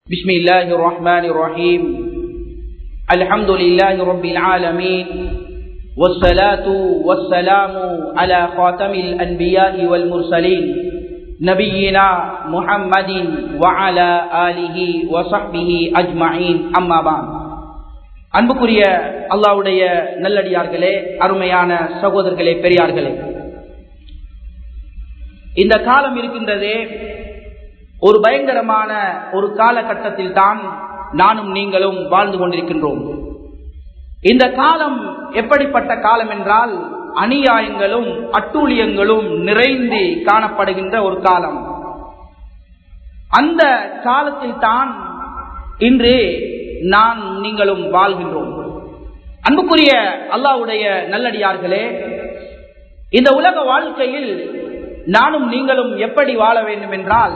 بسم الله الرحمن الرحيم الحمد لله رب العالمين والصلاة والسلام على خاتم الأنبياء والمرسلين نبينا محمد وعلى آله وصحبه أجمعين أما بعد அன்புக்குரிய அல்லாவுடைய நல்லடியார்களே அருமையான சகோதரர்களே பெரியார்களே இந்த காலம் இருக்கின்றதே ஒரு பயங்கரமான ஒரு காலகட்டத்தில் தான் நானும் நீங்களும் வாழ்ந்து கொண்டிருக்கின்றோம் இந்த காலம் எப்படிப்பட்ட காலம் என்றால் அநியாயங்களும் அட்டூழியங்களும் நிறைந்து காணப்படுகின்ற ஒரு காலம் அந்த காலத்தில் தான் இன்று நான் நீங்களும் வாழ்கின்றோம் அன்புக்குரிய அல்லாவுடைய நல்லடியார்களே இந்த உலக வாழ்க்கையில் நானும் நீங்களும் எப்படி வாழ வேண்டும் என்றால்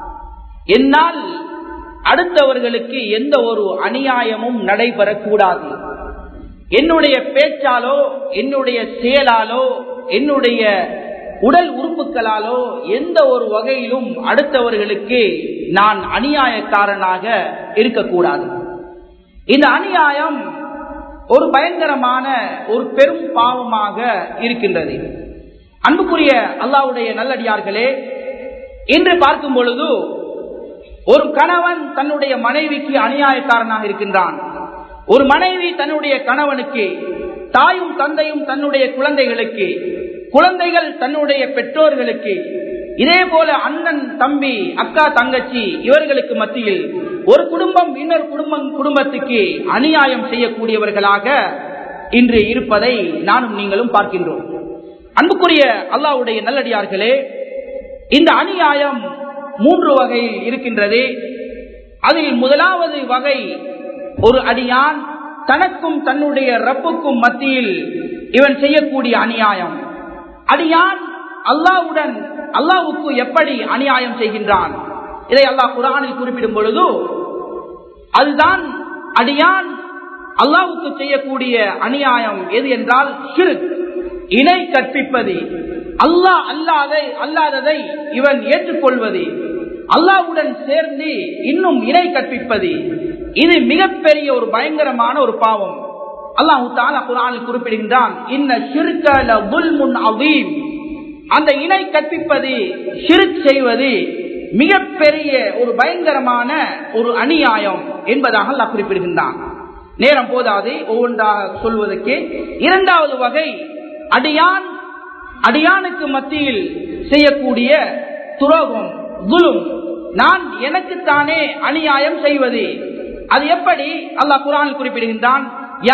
என்னால் அடுத்தவர்களுக்கு எந்த ஒரு அநியாயமும் நடைபெறக்கூடாது என்னுடைய பேச்சாலோ என்னுடைய செயலாலோ என்னுடைய உடல் உறுப்புகளாலோ எந்த ஒரு வகையிலும் அடுத்தவர்களுக்கு நான் அநியாயக்காரனாக இருக்கக்கூடாது இந்த அநியாயம் ஒரு பயங்கரமான ஒரு பெரும் பாவமாக இருக்கின்றது அன்புக்குரிய அல்லாவுடைய நல்லடியார்களே இன்று பார்க்கும் பொழுது ஒரு கணவன் தன்னுடைய மனைவிக்கு அநியாயக்காரனாக இருக்கின்றான் ஒரு மனைவி தன்னுடைய கணவனுக்கு தாயும் தந்தையும் தன்னுடைய குழந்தைகளுக்கு குழந்தைகள் தன்னுடைய பெற்றோர்களுக்கு இதே போல அண்ணன் தம்பி அக்கா தங்கச்சி இவர்களுக்கு மத்தியில் ஒரு குடும்பம் இன்னொரு குடும்பம் குடும்பத்துக்கு அநியாயம் செய்யக்கூடியவர்களாக இன்று இருப்பதை நானும் நீங்களும் பார்க்கின்றோம் அன்புக்குரிய அல்லாவுடைய நல்லடியார்களே இந்த அநியாயம் மூன்று வகையில் இருக்கின்றது அதில் முதலாவது வகை ஒரு அடியான் தனக்கும் தன்னுடைய ரப்புக்கும் மத்தியில் இவன் செய்யக்கூடிய அநியாயம் அடியான் அல்லாவுடன் அல்லாவுக்கு எப்படி அநியாயம் செய்கின்றான் இதை அல்லாஹ் குரானில் குறிப்பிடும் பொழுது அதுதான் அடியான் அல்லாவுக்கு செய்யக்கூடிய அநியாயம் எது என்றால் ஷிருக் இணை கற்பிப்பது அல்லாஹ் அல்லாதை அல்லாததை இவன் ஏற்றுக்கொள்வது அல்லாவுடன் சேர்ந்து இன்னும் இணை கற்பிப்பது இது மிகப்பெரிய ஒரு பயங்கரமான ஒரு பாவம் அல்லாஹு தாலா குரானில் குறிப்பிடுகின்றான் இன்ன ஷிர்கல முன் அவீம் அந்த இணை கற்பிப்பது ஷிர்க் செய்வது மிகப்பெரிய ஒரு பயங்கரமான ஒரு அநியாயம் என்பதாக அல்லாஹ் குறிப்பிடுகின்றான் நேரம் போதாது ஒவ்வொன்றாக சொல்வதற்கு இரண்டாவது வகை அடியான் அடியானுக்கு மத்தியில் செய்யக்கூடிய துரோகம் குலும் நான் எனக்குத்தானே அநியாயம் செய்வது அது எப்படி அல்லாஹ் குரான் குறிப்பிடுகின்றான்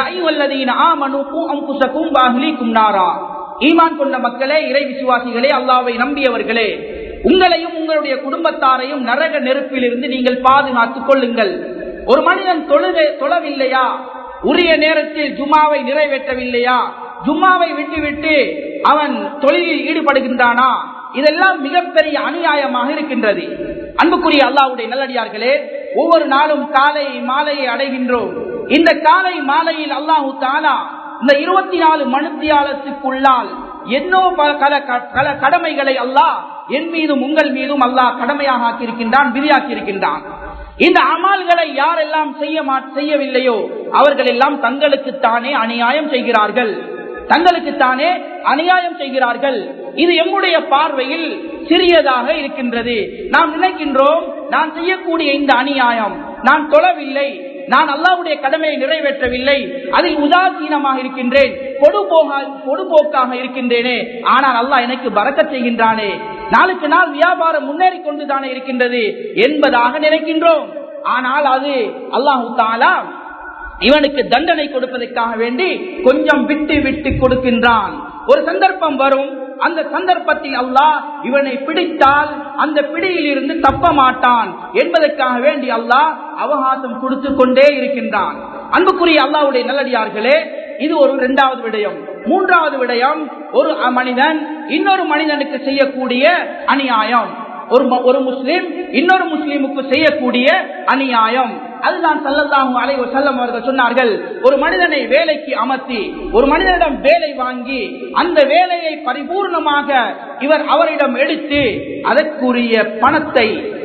ஈமான் கொண்ட மக்களே இறை விசுவாசிகளே அல்லாவை நம்பியவர்களே உங்களையும் உங்களுடைய குடும்பத்தாரையும் நரக நெருப்பில் இருந்து நீங்கள் பாதுகாத்துக் கொள்ளுங்கள் ஒரு மனிதன் தொழுகை தொழவில்லையா உரிய நேரத்தில் ஜுமாவை நிறைவேற்றவில்லையா ஜும்மாவை விட்டுவிட்டு அவன் தொழிலில் ஈடுபடுகின்றானா இதெல்லாம் மிகப்பெரிய அநியாயமாக இருக்கின்றது அன்புக்குரிய அல்லாவுடைய நல்லடியார்களே ஒவ்வொரு நாளும் காலை மாலையை அடைகின்றோம் இந்த காலை மாலையில் அல்லாஹு தாலா இந்த இருபத்தி நாலு மனுத்தியாலத்துக்குள்ளால் என்னோ பல கடமைகளை அல்லாஹ் என் மீதும் உங்கள் மீதும் அல்லாஹ் கடமையாக ஆக்கியிருக்கின்றான் விதியாக்கி இருக்கின்றான் இந்த அமால்களை யாரெல்லாம் செய்ய செய்யவில்லையோ அவர்கள் எல்லாம் தங்களுக்குத்தானே அநியாயம் செய்கிறார்கள் தங்களுக்குத்தானே அநியாயம் செய்கிறார்கள் இது எம்முடைய பார்வையில் சிறியதாக இருக்கின்றது நாம் நினைக்கின்றோம் நான் செய்யக்கூடிய இந்த அநியாயம் நான் தொழவில்லை நான் அல்லாவுடைய கடமையை நிறைவேற்றவில்லை அதில் உதாசீனமாக இருக்கின்றேன் பொடுபோக்காக இருக்கின்றேனே ஆனால் அல்லாஹ் எனக்கு பறக்க செய்கின்றானே நாளுக்கு நாள் வியாபாரம் முன்னேறி கொண்டுதானே இருக்கின்றது என்பதாக நினைக்கின்றோம் ஆனால் அது அல்லாஹு தாலா இவனுக்கு தண்டனை கொடுப்பதற்காக வேண்டி கொஞ்சம் விட்டு விட்டு கொடுக்கின்றான் ஒரு சந்தர்ப்பம் வரும் அந்த சந்தர்ப்பத்தில் அல்லாஹ் இவனை பிடித்தால் அந்த பிடியில் இருந்து தப்ப மாட்டான் என்பதற்காக வேண்டி அல்லாஹ் அவகாசம் கொடுத்து கொண்டே இருக்கின்றான் அன்புக்குரிய அல்லாவுடைய நல்லடியார்களே இது ஒரு இரண்டாவது விடயம் மூன்றாவது விடயம் ஒரு மனிதன் இன்னொரு மனிதனுக்கு செய்யக்கூடிய அநியாயம் ஒரு ஒரு முஸ்லிம் இன்னொரு முஸ்லிமுக்கு செய்யக்கூடிய அநியாயம் அதுதான் சல்லல்லாஹு அலைஹி வஸல்லம் அவர்கள் சொன்னார்கள் ஒரு மனிதனை வேலைக்கு அமர்த்தி ஒரு மனிதனிடம் வேலை வாங்கி அந்த வேலையை பரிபூர்ணமாக இவர் அவரிடம் எடுத்து அதற்குரிய பணத்தை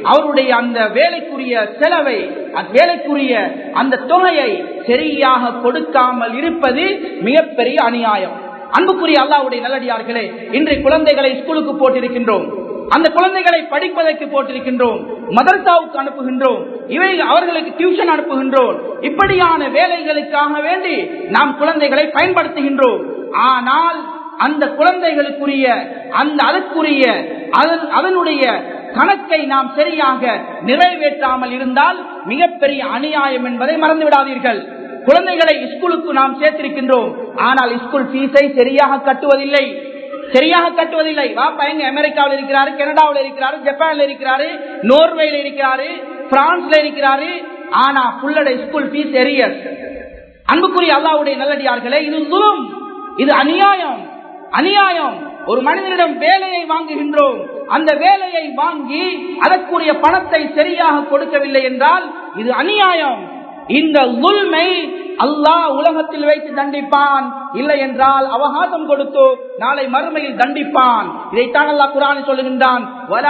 அவருடைய அந்த வேலைக்குரிய செலவை அந்த வேலைக்குரிய அந்த தொகையை சரியாக கொடுக்காமல் இருப்பது மிகப்பெரிய அநியாயம் அன்புக்குரிய அல்லாவுடைய நல்லடியார்களே இன்று குழந்தைகளை ஸ்கூலுக்கு போட்டிருக்கின்றோம் அந்த குழந்தைகளை படிப்பதற்கு போட்டிருக்கின்றோம் மதர்சாவுக்கு அனுப்புகின்றோம் இவை அவர்களுக்கு டியூஷன் அனுப்புகின்றோம் இப்படியான வேலைகளுக்காக வேண்டி நாம் குழந்தைகளை பயன்படுத்துகின்றோம் ஆனால் அந்த குழந்தைகளுக்குரிய அந்த அதற்குரிய அதன் அதனுடைய கணக்கை நாம் சரியாக நிறைவேற்றாமல் இருந்தால் மிகப்பெரிய அநியாயம் என்பதை மறந்து விடாதீர்கள் குழந்தைகளை ஸ்கூலுக்கு நாம் சேர்த்திருக்கின்றோம் ஆனால் ஸ்கூல் ஃபீஸை சரியாக கட்டுவதில்லை சரியாக கட்டுவதில்லை வாப்பா எங்க அமெரிக்காவில் இருக்கிறாரு கனடாவில் இருக்கிறாரு ஜப்பான்ல இருக்கிறாரு நோர்வேல இருக்கிறாரு பிரான்ஸ்ல இருக்கிறாரு ஆனா புள்ளடை ஸ்கூல் ஃபீஸ் எரியஸ் அன்புக்குரிய அல்லாவுடைய நல்லடியார்களே இது துரும் இது அநியாயம் அநியாயம் ஒரு மனிதனிடம் வேலையை வாங்குகின்றோம் அந்த வேலையை வாங்கி அதற்குரிய பணத்தை சரியாக கொடுக்கவில்லை என்றால் இது அநியாயம் இந்த உள்மை அல்லாஹ் உலகத்தில் வைத்து தண்டிப்பான் இல்லை என்றால் அவகாசம் கொடுத்து நாளை மறுமையில் தண்டிப்பான் இதைத்தான் அல்லாஹ் குரான் சொல்லுகின்றான்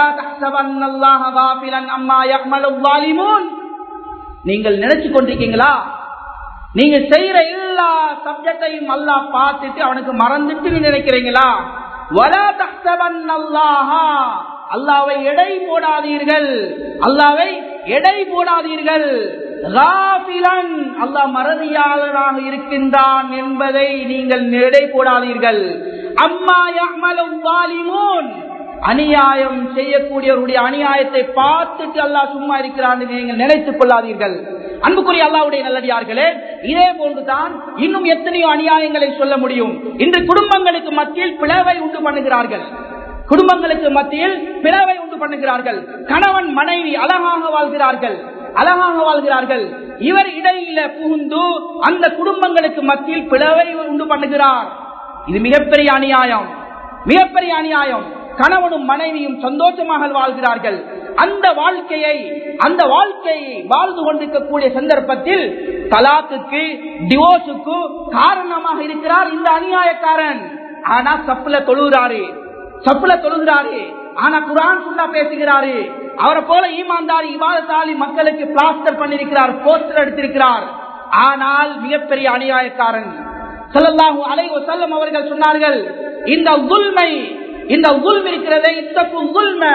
நீங்கள் நினைச்சு கொண்டிருக்கீங்களா நீங்க செய்யற எல்லா சப்ஜெக்டையும் அல்லாஹ் பார்த்துட்டு அவனுக்கு மறந்துட்டு நினைக்கிறீங்களா வலா தஹ்சபன் அல்லாஹா அல்லாவை எடை போடாதீர்கள் அல்லாவை எடை போடாதீர்கள் அல்லாஹ் மறதியாளராக இருக்கின்றான் என்பதை நீங்கள் எடை போடாதீர்கள் அம்மா வாலிமூன் அநியாயம் செய்யக்கூடியவருடைய அநியாயத்தை பார்த்துட்டு அல்லாஹ் சும்மா இருக்கிறான் நீங்கள் நினைத்துக் கொள்ளாதீர்கள் அன்புக்குரிய அல்லாவுடைய நல்லடியார்களே இதே போன்றுதான் இன்னும் எத்தனையோ அநியாயங்களை சொல்ல முடியும் இன்று குடும்பங்களுக்கு மத்தியில் பிளவை உண்டு பண்ணுகிறார்கள் குடும்பங்களுக்கு மத்தியில் பிளவை உண்டு பண்ணுகிறார்கள் கணவன் மனைவி அழகாக வாழ்கிறார்கள் அழகாக வாழ்கிறார்கள் இவர் இடையில புகுந்து அந்த குடும்பங்களுக்கு மத்தியில் பிளவை உண்டு பண்ணுகிறார் இது மிகப்பெரிய அநியாயம் மிகப்பெரிய அநியாயம் கணவனும் மனைவியும் சந்தோஷமாக வாழ்கிறார்கள் அந்த வாழ்க்கையை அந்த வாழ்க்கையை வாழ்ந்து கொண்டிருக்கக்கூடிய சந்தர்ப்பத்தில் தலாக்குக்கு டிவோர்ஸுக்கு காரணமாக இருக்கிறார் இந்த அநியாயக்காரன் ஆனா சப்புல தொழுகிறாரு சப்புல தொழுகிறாரு ஆனா குரான் சுண்டா பேசுகிறாரு அவரை போல ஈமாந்தாரி இவாதத்தாலி மக்களுக்கு பிளாஸ்டர் பண்ணிருக்கிறார் போஸ்டர் எடுத்திருக்கிறார் ஆனால் மிகப்பெரிய அநியாயக்காரன் செல்லல்லாஹு அலை செல்லம் அவர்கள் சொன்னார்கள் இந்த உள்மை இந்த உள்ம் இருக்கிறதை இத்தக்கும் உள்ம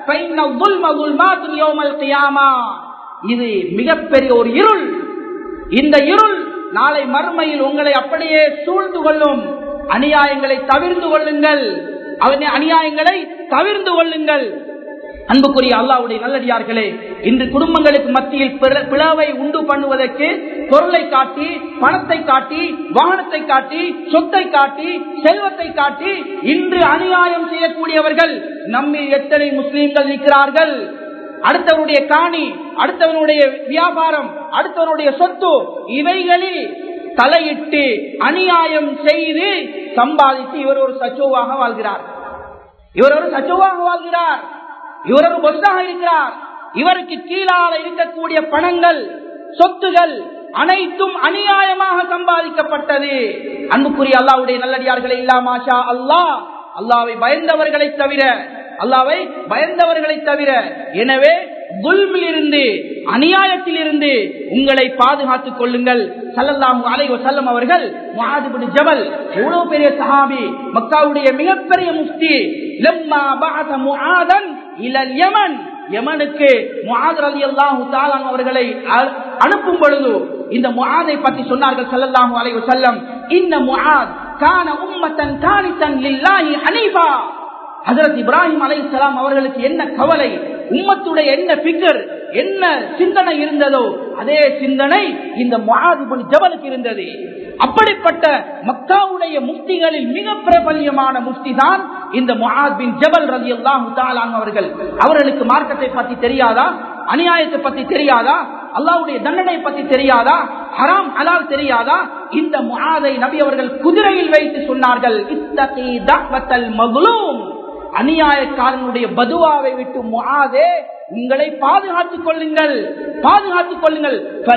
இது மிகப்பெரிய ஒரு இருள் இந்த இருள் நாளை மறுமையில் உங்களை அப்படியே சூழ்ந்து கொள்ளும் அநியாயங்களை தவிர்த்து கொள்ளுங்கள் அவன் அநியாயங்களை தவிர்த்து கொள்ளுங்கள் அன்புக்குரிய அல்லாவுடைய நல்லடியார்களே இன்று குடும்பங்களுக்கு மத்தியில் பிளவை உண்டு பண்ணுவதற்கு பொருளை காட்டி பணத்தை காட்டி வாகனத்தை காட்டி சொத்தை காட்டி செல்வத்தை காட்டி இன்று அநியாயம் செய்யக்கூடியவர்கள் நம்மில் எத்தனை முஸ்லீம்கள் இருக்கிறார்கள் அடுத்தவனுடைய காணி அடுத்தவனுடைய வியாபாரம் அடுத்தவனுடைய சொத்து இவைகளில் தலையிட்டு அநியாயம் செய்து சம்பாதித்து இவர் ஒரு சச்சோவாக வாழ்கிறார் இவர் ஒரு சச்சோவாக வாழ்கிறார் இவர் ஒரு பொஸ்டாக இருக்கிறார் இவருக்கு கீழால இருக்கக்கூடிய பணங்கள் சொத்துகள் அனைத்தும் அநியாயமாக சம்பாதிக்கப்பட்டது அன்புக்குரிய அல்லாவுடைய நல்லடியார்களை இல்லாமாஷா அல்லாஹ் அல்லாவை பயந்தவர்களை தவிர அல்லாவை பயந்தவர்களை தவிர எனவே குல்மில் இருந்து அநியாயத்தில் இருந்து உங்களை பாதுகாத்துக் கொள்ளுங்கள் சல்லல்லாஹு அலைஹி வஸல்லம் அவர்கள் முஆத் இப்னு ஜபல் எவ்வளவு பெரிய சஹாபி மக்காவுடைய மிகப்பெரிய முஃப்தி லம்மா பஅத முஆதன் இலல் யமன் யமனுக்கு முஆத் ரலியல்லாஹு தஆலா அவர்களை அனுப்பும் பொழுது இந்த முஆதை பற்றி சொன்னார்கள் ஸல்லல்லாஹு அலைஹி வஸல்லம் இன்ன முஆத் கான உம்மத்தன் கானித்தன் லில்லாஹி ஹனீஃபா ஹஜரத் இப்ராஹிம் அலை அவர்களுக்கு என்ன கவலை உம்மத்துடைய என்ன பிகர் என்ன சிந்தனை இருந்ததோ அதே சிந்தனை இந்த முகாதிபுல் ஜபலுக்கு இருந்தது அப்படிப்பட்ட மக்காவுடைய முஃப்திகளில் மிக பிரபல்யமான முஃப்தி தான் இந்த முஹாத் பின் ஜபல் ரதி அல்லாஹு அவர்கள் அவர்களுக்கு மார்க்கத்தை பத்தி தெரியாதா அநியாயத்தை பத்தி தெரியாதா அல்லாவுடைய தண்டனை பத்தி தெரியாதா ஹராம் ஹலால் தெரியாதா இந்த முஹாதை நபி அவர்கள் குதிரையில் வைத்து சொன்னார்கள் இத்தகி தஹ்வத்தல் மக்லூம் அநியாயக்காரனுடைய பதுவாவை விட்டு முகாதே உங்களை பாதுகாத்துக் கொள்ளுங்கள் பாதுகாத்துக் கொள்ளுங்கள்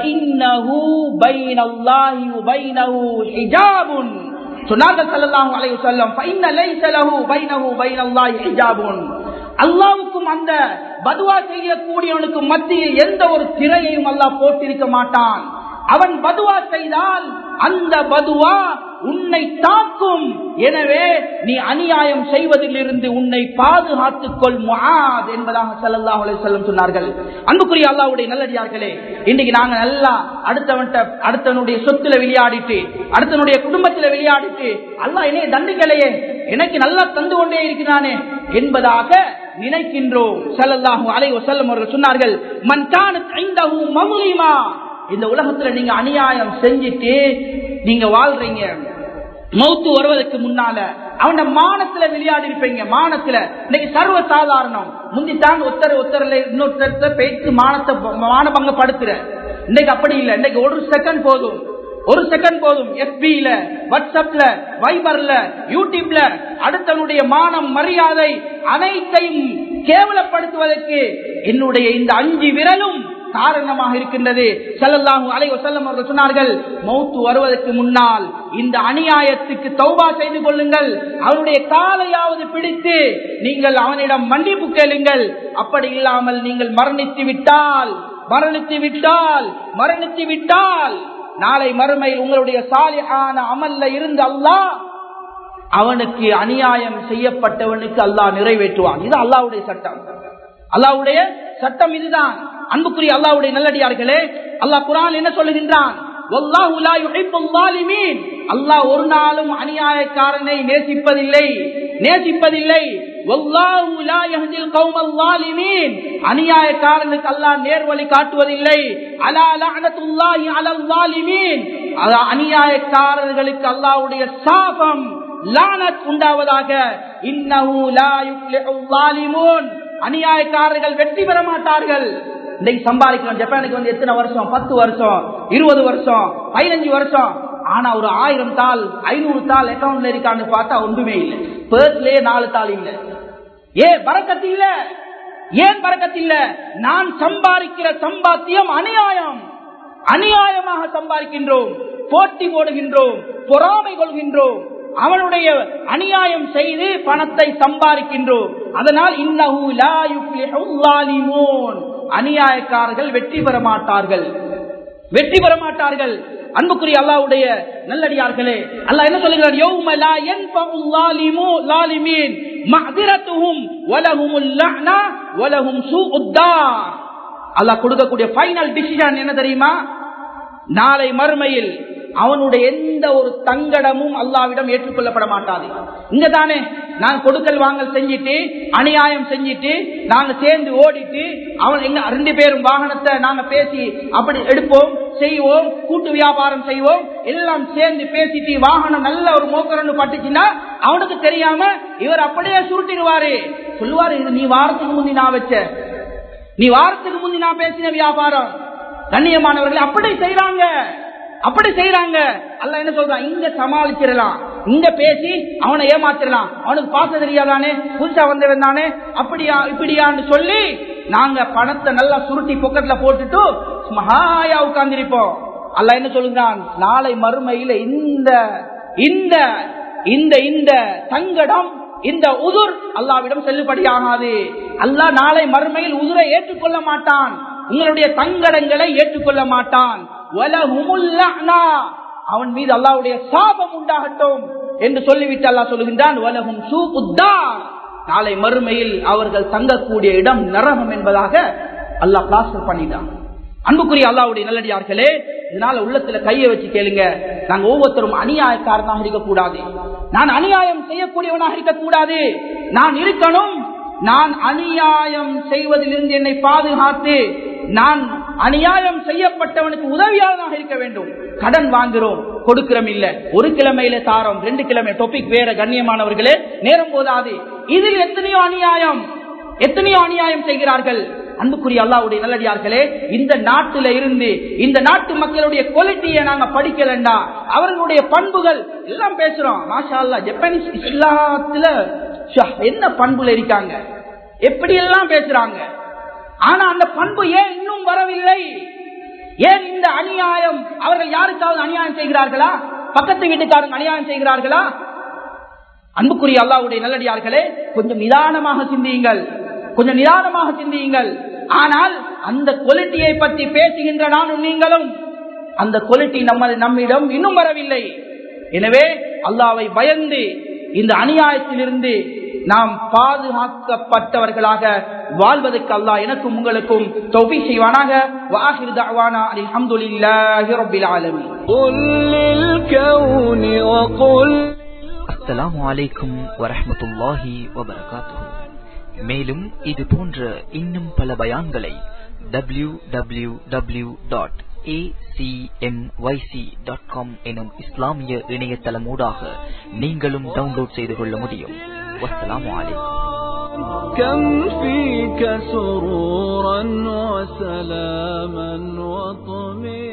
சொன்னார்கள் ஸல்லல்லாஹு அலைஹி வஸல்லம் ஃபைன்ன லைஸ லஹு பைனஹு பைனல்லாஹி ஹிஜாபுன் அல்லாஹ்வுக்கும் அந்த பதுவா செய்யக்கூடியவனுக்கு மத்தியில் எந்த ஒரு திரையையும் அல்லாஹ் போட்டிருக்க மாட்டான் அவன் பதுவா செய்தால் அந்த பதுவா உன்னை தாக்கும் எனவே நீ அநியாயம் செய்வதிலிருந்து உன்னை பாதுகாத்துக் கொள் முஆத் என்பதாக ஸல்லல்லாஹு அலைஹி வஸல்லம் சொன்னார்கள் அன்புக்குரிய அல்லாஹ்வுடைய நல்லடியார்களே இன்னைக்கு நாங்க நல்லா அடுத்தவன்ட்ட அடுத்தவனுடைய சொத்துல விளையாடிட்டு அடுத்தவனுடைய குடும்பத்துல விளையாடிட்டு அல்லாஹ் என்னைய தண்டிக்கலையே எனக்கு நல்லா தந்து கொண்டே இருக்கிறானே என்பதாக நினைக்கின்றோம் ஸல்லல்லாஹு அலைஹி வஸல்லம் அவர்கள் சொன்னார்கள் மன் கானத் இந்தஹு மம்லிமா இந்த உலகத்துல நீங்க அநியாயம் செஞ்சிட்டு நீங்க வாழ்றீங்க மௌத்து வருவதற்கு முன்னால அவன மானத்துல விளையாடி இருப்பீங்க மானத்துல இன்னைக்கு சர்வ சாதாரணம் முந்தித்தான் ஒத்தர் ஒத்தரில் இன்னொருத்தர் பேச்சு மானத்தை மானபங்க படுத்துற இன்னைக்கு அப்படி இல்லை இன்னைக்கு ஒரு செகண்ட் போதும் ஒரு செகண்ட் போதும் எஃபில வாட்ஸ்அப்ல வைபர்ல யூடியூப்ல அடுத்தவனுடைய மானம் மரியாதை அனைத்தையும் கேவலப்படுத்துவதற்கு என்னுடைய இந்த அஞ்சு விரலும் காரணமாக இருக்கின்றது செல்லல்லாஹு அலை வசல்லம் அவர்கள் சொன்னார்கள் மௌத்து வருவதற்கு முன்னால் இந்த அநியாயத்துக்கு தௌபா செய்து கொள்ளுங்கள் அவனுடைய காலையாவது பிடித்து நீங்கள் அவனிடம் மன்னிப்பு கேளுங்கள் அப்படி இல்லாமல் நீங்கள் மரணித்து விட்டால் மரணித்து விட்டால் மரணித்து விட்டால் நாளை மறுமையில் உங்களுடைய சாலியான அமல்ல இருந்து அல்லாஹ் அவனுக்கு அநியாயம் செய்யப்பட்டவனுக்கு அல்லாஹ் நிறைவேற்றுவான் இது அல்லாவுடைய சட்டம் அல்லாவுடைய சட்டம் இதுதான் அன்புக்குரிய அல்லாவுடைய நல்லடியார்களே அல்லாஹ் குரான் என்ன சொல்லுகின்றான் அல்லாஹ் ஒரு நாளும் அநியாயக்காரனை நேசிப்பதில்லை நேசிப்பதில்லை அநியாயக்காரனுக்கு அல்லாஹ் நேர்வழி காட்டுவதில்லை அநியாயக்காரர்களுக்கு அல்லாவுடைய சாபம் லானத் உண்டாவதாக அநியாயக்காரர்கள் வெற்றி பெற மாட்டார்கள் இன்னைக்கு சம்பாதிக்கலாம் ஜப்பானுக்கு வந்து எத்தனை வருஷம் பத்து வருஷம் இருபது வருஷம் பதினஞ்சு வருஷம் ஆனா ஒரு ஆயிரம் தாள் ஐநூறு தாள் அக்கௌண்ட்ல இருக்கான்னு பார்த்தா ஒன்றுமே இல்லை பேர்ஸ்லயே நாலு தாள் இல்ல ஏன் பறக்கத்து இல்ல ஏன் பறக்கத்து இல்ல நான் சம்பாதிக்கிற சம்பாத்தியம் அநியாயம் அநியாயமாக சம்பாதிக்கின்றோம் போட்டி போடுகின்றோம் பொறாமை கொள்கின்றோம் அவனுடைய அநியாயம் செய்து பணத்தை சம்பாதிக்கின்றோம் அதனால் இன்னஹூன் அநியாயக்காரர்கள் வெற்றி பெற மாட்டார்கள் வெற்றி பெற மாட்டார்கள் அன்புக்குரிய அல்லாவுடைய நல்லடியார்களே அல்லாஹ் என்ன சொல்லுகிறார் யௌம லா யன்ஃபஉ லாலிமு லாலிமீன் மஅதிரத்துஹும் வலஹுமுல் லஅனா வலஹும் சூஉத் தார் அல்லாஹ் கொடுக்கக்கூடிய ஃபைனல் டிசிஷன் என்ன தெரியுமா நாளை மறுமையில் அவனுடைய எந்த ஒரு தங்கடமும் அல்லாவிடம் ஏற்றுக்கொள்ளப்பட மாட்டாது இங்க தானே நான் கொடுக்கல் வாங்கல் செஞ்சிட்டு அநியாயம் செஞ்சிட்டு நாங்க சேர்ந்து ஓடிட்டு அவன் எங்க ரெண்டு பேரும் வாகனத்தை நாங்க பேசி அப்படி எடுப்போம் செய்வோம் கூட்டு வியாபாரம் செய்வோம் எல்லாம் சேர்ந்து பேசிட்டு வாகனம் நல்ல ஒரு மோக்கரன்னு பட்டுச்சுன்னா அவனுக்கு தெரியாம இவர் அப்படியே சுருட்டிடுவாரு சொல்லுவாரு இது நீ வாரத்துக்கு முந்தி நான் வச்ச நீ வாரத்துக்கு முந்தி நான் பேசின வியாபாரம் கண்ணியமானவர்கள் அப்படி செய்யறாங்க அப்படி செய்யறாங்க அல்ல என்ன சொல்றான் இங்க சமாளிச்சிடலாம் இங்க பேசி அவனை ஏமாத்திரலாம் அவனுக்கு பார்க்க தெரியாதானே புதுசா வந்தவன் தானே அப்படியா இப்படியான்னு சொல்லி நாங்க பணத்தை நல்லா சுருட்டி பொக்கெட்ல போட்டுட்டு மகாயா உட்கார்ந்திருப்போம் அல்ல என்ன சொல்லுகிறான் நாளை மறுமையில இந்த இந்த இந்த இந்த தங்கடம் இந்த உதுர் அல்லாவிடம் செல்லுபடியாகாது அல்லாஹ் நாளை மறுமையில் உதுரை ஏற்றுக்கொள்ள மாட்டான் உங்களுடைய தங்கடங்களை ஏற்றுக்கொள்ள மாட்டான் அவன் மீது அல்லாவுடைய சாபம் உண்டாகட்டும் என்று சொல்லிவிட்டு அல்லாஹ் சொல்லுகின்றான் வலகும் சூப்புத்தார் நாளை மறுமையில் அவர்கள் தங்கக்கூடிய இடம் நரகம் என்பதாக அல்லாஹ் பிளாஸ்டர் பண்ணிட்டான் அன்புக்குரிய அல்லாவுடைய நல்லடியார்களே இதனால உள்ளத்துல கையை வச்சு கேளுங்க நாங்க ஒவ்வொருத்தரும் அநியாயக்காரனாக இருக்கக்கூடாது நான் அநியாயம் செய்யக்கூடியவனாக இருக்கக்கூடாது நான் இருக்கணும் நான் அநியாயம் செய்வதிலிருந்து என்னை பாதுகாத்து நான் அநியாயம் செய்யப்பட்டவனுக்கு உதவியாளனாக இருக்க வேண்டும் கடன் வாங்குறோம் கொடுக்கிறோம் இல்ல ஒரு கிழமையில தாரோம் ரெண்டு கிழமை டொபிக் வேற கண்ணியமானவர்களே நேரம் போதாது இதில் எத்தனையோ அநியாயம் எத்தனையோ அநியாயம் செய்கிறார்கள் அன்புக்குரிய அல்லாவுடைய நல்லடியார்களே இந்த நாட்டில இருந்து இந்த நாட்டு மக்களுடைய குவாலிட்டியை நாங்க படிக்கலண்டா அவர்களுடைய பண்புகள் எல்லாம் பேசுறோம் மாஷா அல்லா ஜப்பானீஸ் இஸ்லாத்துல என்ன பண்புல இருக்காங்க எப்படி எல்லாம் பேசுறாங்க ஆனா அந்த பண்பு ஏன் இன்னும் வரவில்லை ஏன் இந்த அநியாயம் அவர்கள் யாருக்காவது அநியாயம் செய்கிறார்களா பக்கத்து வீட்டுக்காரங்க அநியாயம் செய்கிறார்களா அன்புக்குரிய அல்லாவுடைய நல்லடியார்களே கொஞ்சம் நிதானமாக சிந்தியுங்கள் கொஞ்சம் நிதானமாக சிந்தியுங்கள் ஆனால் அந்த குவாலிட்டியை பற்றி பேசுகின்ற நானும் நீங்களும் அந்த குவாலிட்டி நம்ம நம்மிடம் இன்னும் வரவில்லை எனவே அல்லாவை பயந்து இந்த அநியாயத்திலிருந்து நாம் பாதுகாக்கப்பட்டவர்களாக வாழ்வதற்கு அல்லாஹ் எனக்கும் உங்களுக்கும் தொகை செய்வானாக வாஹிர் தஅவானா அல்ஹம்துலில்லாஹி ரப்பில் ஆலமீன் قل للكون وقل அஸ்ஸலாமு அலைக்கும் வரஹ்மத்துல்லாஹி வபரகாத்துஹு மேலும் இது போன்ற இன்னும் பல பயான்களை W W W dot dot com எனும் இஸ்லாமிய இணையதளமூடாக நீங்களும் டவுன்லோட் செய்து கொள்ள முடியும் வஸ்ஸலாமு அலைக்கும் كم فيك سرورا وسلاما وطمئنا